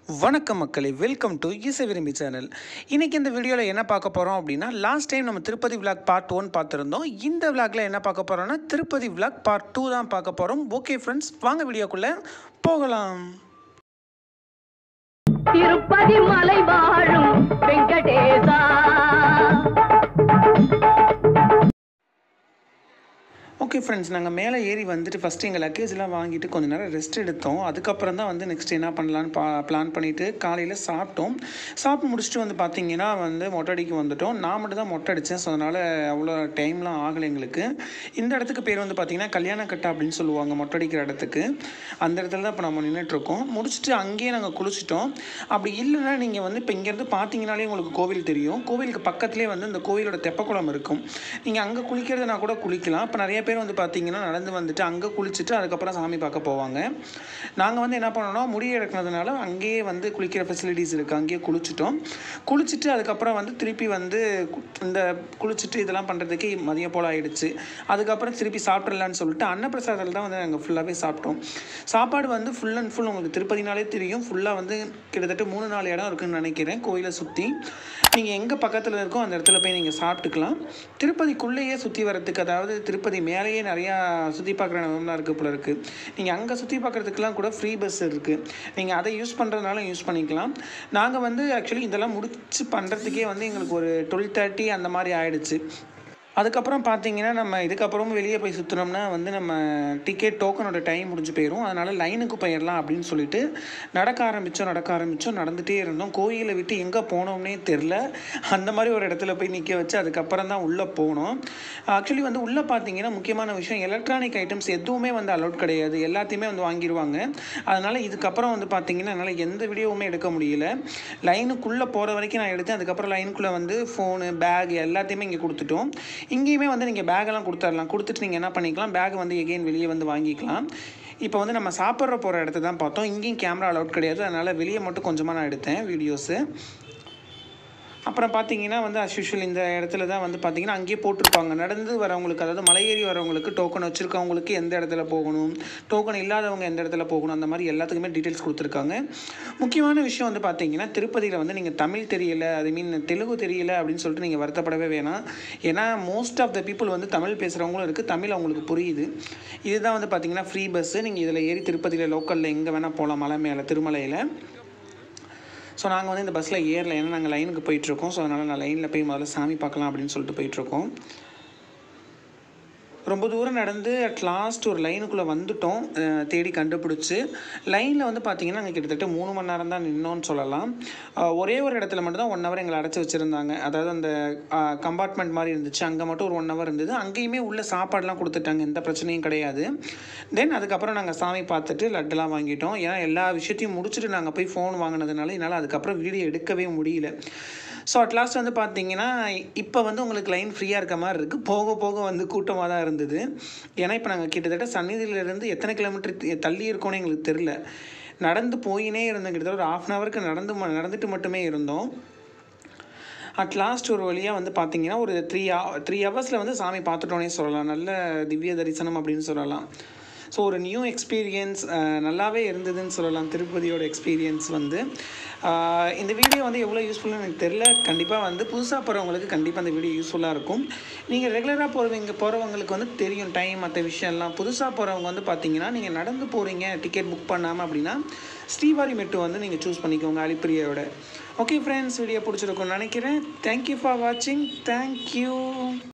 வணக்கம் மக்களே welcome to இசை விரும்பி சேனல் இன்றைக்கி இந்த வீடியோவில் என்ன பார்க்க போகிறோம் அப்படின்னா லாஸ்ட் டைம் நம்ம திருப்பதி விளாக் பார்ட் ஒன் பார்த்துருந்தோம் இந்த விளாக்ல என்ன பார்க்க போகிறோம்னா திருப்பதி விளாக் பார்ட் டூ தான் பார்க்க போகிறோம் ஓகே ஃப்ரெண்ட்ஸ் வாங்க வீடியோக்குள்ளே போகலாம் திருப்பதி மலை வாழும் வெங்கடேசா ஓகே ஃப்ரெண்ட்ஸ் நாங்கள் மேலே ஏறி வந்துட்டு ஃபஸ்ட்டு எங்கள் லக்கேஜ்லாம் வாங்கிட்டு கொஞ்ச நேரம் ரெஸ்ட் எடுத்தோம் அதுக்கப்புறம் தான் வந்து நெக்ஸ்ட் என்ன பண்ணலான்னு பா பிளான் பண்ணிவிட்டு காலையில் சாப்பிட்டோம் சாப்பிட்டு முடிச்சுட்டு வந்து பார்த்தீங்கன்னா வந்து மொட்டை அடிக்க வந்துட்டோம் நான் மட்டும் தான் மொட்டை அடித்தேன் ஸோ அதனால் அவ்வளோ டைம்லாம் ஆகலை எங்களுக்கு இந்த இடத்துக்கு பேர் வந்து பார்த்தீங்கன்னா கல்யாணக்கட்டை அப்படின்னு சொல்லுவாங்க மொட்டை அடிக்கிற இடத்துக்கு அந்த இடத்துல தான் இப்போ நம்ம நின்றுட்டுருக்கோம் முடிச்சுட்டு அங்கேயே நாங்கள் குளிச்சிட்டோம் அப்படி இல்லைன்னா நீங்கள் வந்து இப்போ இங்கேருந்து பார்த்தீங்கனாலே உங்களுக்கு கோவில் தெரியும் கோவிலுக்கு பக்கத்துலேயே வந்து இந்த கோவிலோட தெப்பக்குளம் இருக்கும் நீங்கள் அங்கே குளிக்கிறதுனா கூட குளிக்கலாம் இப்போ நிறைய பேர் வந்து பார்த்தீங்கன்னா நடந்து வந்துட்டு அங்கே குளிச்சுட்டு அதுக்கப்புறம் சாமி பார்க்க போவாங்க நாங்கள் வந்து என்ன பண்ணோம்னா முடி எடுக்கிறதுனால அங்கேயே வந்து குளிக்கிற ஃபெசிலிட்டிஸ் இருக்குது அங்கேயே குளிச்சிட்டோம் குளிச்சுட்டு அதுக்கப்புறம் வந்து திருப்பி வந்து கு- இந்த குளிச்சுட்டு இதெல்லாம் பண்ணுறதுக்கு மதியம் போல் ஆயிடுச்சு அதுக்கப்புறம் திருப்பி சாப்பிட்றலான்னு சொல்லிட்டு அன்னப்பிரசாதத்தில் தான் வந்து நாங்கள் ஃபுல்லாகவே சாப்பிட்டோம் சாப்பாடு வந்து ஃபுல் அண்ட் ஃபுல் உங்களுக்கு திருப்பதினாலே தெரியும் ஃபுல்லாக வந்து கிட்டத்தட்ட மூணு நாலு இடம் இருக்குன்னு நினைக்கிறேன் கோயிலை சுற்றி நீங்கள் எங்கே பக்கத்தில் இருக்கோ அந்த இடத்துல போய் நீங்கள் சாப்பிட்டுக்கலாம் திருப்பதிக்குள்ளேயே சுற்றி வரதுக்கு அதாவது திருப்பதி மேலேயே நிறையா சுற்றி பார்க்குற இடம்லாம் இருக்குது போல இருக்குது நீங்கள் அங்கே சுற்றி பார்க்குறதுக்குலாம் கூட ஃப்ரீ பஸ் இருக்குது நீங்கள் அதை யூஸ் பண்ணுறதுனால யூஸ் பண்ணிக்கலாம் நாங்கள் வந்து ஆக்சுவலி இதெல்லாம் முடிச்சு பண்ணுறதுக்கே வந்து எங்களுக்கு ஒரு டுவெல் தேர்ட்டி அந்த மாதிரி ஆயிடுச்சு அதுக்கப்புறம் பார்த்தீங்கன்னா நம்ம இதுக்கப்புறமும் வெளியே போய் சுற்றினோம்னா வந்து நம்ம டிக்கெட் டோக்கனோட டைம் முடிஞ்சு போயிடும் அதனால் லைனுக்கு போயிடலாம் அப்படின்னு சொல்லிட்டு நடக்க ஆரம்பித்தோம் நடக்க ஆரம்பித்தோம் நடந்துகிட்டே இருந்தோம் கோயிலை விட்டு எங்கே போனோம்னே தெரில அந்த மாதிரி ஒரு இடத்துல போய் நிற்க வச்சு அதுக்கப்புறம் தான் உள்ளே போனோம் ஆக்சுவலி வந்து உள்ளே பார்த்தீங்கன்னா முக்கியமான விஷயம் எலக்ட்ரானிக் ஐட்டம்ஸ் எதுவுமே வந்து அலௌட் கிடையாது எல்லாத்தையுமே வந்து வாங்கிடுவாங்க அதனால் இதுக்கப்புறம் வந்து பார்த்தீங்கன்னா என்னால் எந்த வீடியோவுமே எடுக்க முடியல லைனுக்குள்ளே போகிற வரைக்கும் நான் எடுத்தேன் அதுக்கப்புறம் லைனுக்குள்ளே வந்து ஃபோனு பேக் எல்லாத்தையுமே இங்கே கொடுத்துட்டோம் இங்கேயுமே வந்து நீங்கள் பேக்கெல்லாம் கொடுத்துடலாம் கொடுத்துட்டு நீங்கள் என்ன பண்ணிக்கலாம் பேக் வந்து எகெயின் வெளியே வந்து வாங்கிக்கலாம் இப்போ வந்து நம்ம சாப்பிட்ற போகிற இடத்த தான் பார்த்தோம் இங்கேயும் கேமரா அலௌட் கிடையாது அதனால் வெளியே மட்டும் கொஞ்சமாக நான் எடுத்தேன் வீடியோஸு அப்புறம் பார்த்தீங்கன்னா வந்து as usual இந்த இடத்துல தான் வந்து பார்த்தீங்கன்னா அங்கேயே போட்டிருப்பாங்க நடந்து வரவங்களுக்கு அதாவது மலை ஏறி வரவங்களுக்கு டோக்கன் வச்சுருக்கவங்களுக்கு எந்த இடத்துல போகணும் டோக்கன் இல்லாதவங்க எந்த இடத்துல போகணும் அந்த மாதிரி எல்லாத்துக்குமே டீட்டெயில்ஸ் கொடுத்துருக்காங்க முக்கியமான விஷயம் வந்து பார்த்தீங்கன்னா திருப்பதியில் வந்து நீங்கள் தமிழ் தெரியல ஐ மீன் தெலுங்கு தெரியல அப்படின்னு சொல்லிட்டு நீங்கள் வருத்தப்படவே வேணாம் ஏன்னா மோஸ்ட் ஆஃப் த பீப்புள் வந்து தமிழ் பேசுகிறவங்களும் இருக்குது தமிழ் அவங்களுக்கு புரியுது இதுதான் வந்து பார்த்தீங்கன்னா ஃப்ரீ பஸ்ஸு நீங்கள் இதில் ஏறி திருப்பதியில் லோக்கலில் எங்கே வேணால் போகலாம் மலை மேலே திருமலையில் ஸோ நாங்கள் வந்து இந்த பஸ்ஸில் ஏறல ஏன்னா நாங்கள் லைனுக்கு போயிட்டுருக்கோம் ஸோ அதனால் நான் லைனில் போய் முதல்ல சாமி பார்க்கலாம் அப்படின்னு சொல்லிட்டு போயிட்டுருக்கோம் ரொம்ப தூரம் நடந்து அட் லாஸ்ட் ஒரு லைனுக்குள்ளே வந்துட்டோம் அஹ் தேடி கண்டுபிடிச்சி லைனில் வந்து பார்த்தீங்கன்னா நாங்கள் கிட்டத்தட்ட மூணு மணி நேரம் தான் நின்னோன்னு சொல்லலாம் அஹ் ஒரே ஒரு இடத்துல மட்டும் தான் ஒன் ஹவர் எங்களை அடைச்சி வச்சுருந்தாங்க அதாவது அந்த கம்பார்ட்மெண்ட் மாதிரி இருந்துச்சு அங்கே மட்டும் ஒரு ஒன் ஹவர் இருந்தது அங்கேயுமே உள்ள சாப்பாடுலாம் கொடுத்துட்டாங்க எந்த பிரச்சனையும் கிடையாது தென் அதுக்கப்புறம் நாங்கள் சாமி பார்த்துட்டு லட்டுலாம் வாங்கிட்டோம் ஏன்னா எல்லா விஷயத்தையும் முடிச்சுட்டு நாங்கள் போய் ஃபோன் வாங்கினதுனால என்னால் அதுக்கப்புறம் வீடியோ எடுக்கவே முடியல ஸோ அட் லாஸ்ட் வந்து பார்த்தீங்கன்னா இப்போ வந்து உங்களுக்கு லைன் ஃப்ரீயாக இருக்க மாதிரி இருக்குது போக போக வந்து கூட்டமாக தான் இருந்தது ஏன்னா இப்போ நாங்கள் கிட்டத்தட்ட சந்நிதியிலேருந்து எத்தனை கிலோமீட்டர் தள்ளி இருக்கோன்னு எங்களுக்கு தெரில நடந்து போயினே இருந்தோம் கிட்டத்தட்ட ஒரு ஆஃப் அன் ஹவருக்கு நடந்து ம- நடந்துட்டு மட்டுமே இருந்தோம் அட் லாஸ்ட் ஒரு வழியாக வந்து பார்த்தீங்கன்னா ஒரு த்ரீ த்ரீ ஹவர்ஸில் வந்து சாமி பார்த்துட்டோன்னே சொல்லலாம் நல்ல திவ்ய தரிசனம் அப்படின்னு சொல்லலாம் ஸோ ஒரு நியூ எக்ஸ்பீரியன்ஸ் நல்லாவே இருந்ததுன்னு சொல்லலாம் திருப்பதியோட எக்ஸ்பீரியன்ஸ் வந்து அஹ், இந்த வீடியோ வந்து எவ்வளோ யூஸ்ஃபுல்னு எனக்கு தெரில கண்டிப்பாக வந்து புதுசாக போகிறவங்களுக்கு கண்டிப்பாக அந்த வீடியோ யூஸ்ஃபுல்லாக இருக்கும் நீங்கள் ரெகுலராக போகிறவங்க போகிறவங்களுக்கு வந்து தெரியும் டைம் மற்ற விஷயம்லாம் புதுசாக போகிறவங்க வந்து பார்த்தீங்கன்னா நீங்கள் நடந்து போகிறீங்க டிக்கெட் புக் பண்ணாமல் அப்படின்னா ஸ்ரீவாரி மெட்டு வந்து நீங்கள் சூஸ் பண்ணிக்கோங்க அலிப்பிரியோட ஓகே ஃப்ரெண்ட்ஸ் வீடியோ பிடிச்சிருக்கும்னு நினைக்கிறேன் தேங்க்யூ ஃபார் வாட்சிங் தேங்க்யூ